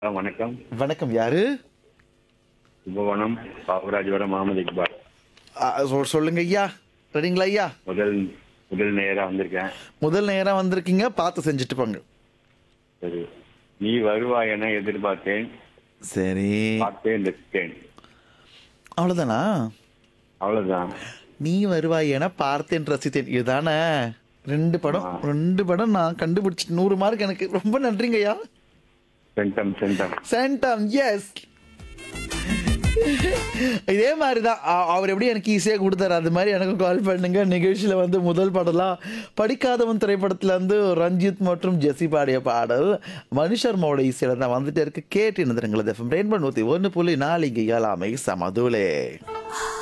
ஆ, வணக்கம் வணக்கம் யாரு கும்பகோணம் பாபராஜோட முகமது இக்பால் ஆ, சொ- சொல்லுங்க ஐயா ரெடிங்களா ஐயா முதல் முதல் நேரா வந்திருக்கேன் முதல் நேரம் வந்திருக்கீங்க பார்த்து செஞ்சுட்டு போங்க சரி நீ வருவாய் என எதிர்பார்த்தேன் சரி பார்த்தேன் ரசித்தேன் அவ்வளோதானா அவ்வளவுதான் நீ வருவாய் என பார்த்தேன் ரசித்தேன் இதுதானே ரெண்டு படம் ரெண்டு படம் நான் கண்டுபிடிச்சி நூறு மார்க் எனக்கு ரொம்ப நன்றிங்க ஐயா சென்டம் சென்டம் சென்டம் எஸ் இதே மாதிரி தான் அவர் எப்படி எனக்கு ஈஸியாக கொடுத்தாரு அது மாதிரி எனக்கும் கால் பண்ணுங்க நிகழ்ச்சியில் வந்து முதல் பாடலாம் படிக்காதவன் திரைப்படத்துல இருந்து ரஞ்சித் மற்றும் ஜெசி பாடிய பாடல் மனுஷர்மாவோட இசையில தான் வந்துட்டு இருக்கு கேட்டு இருந்துருங்களது ரெயின்போ நூற்றி ஒன்று புள்ளி நாலு இங்கே ஏழாமை சமதுலே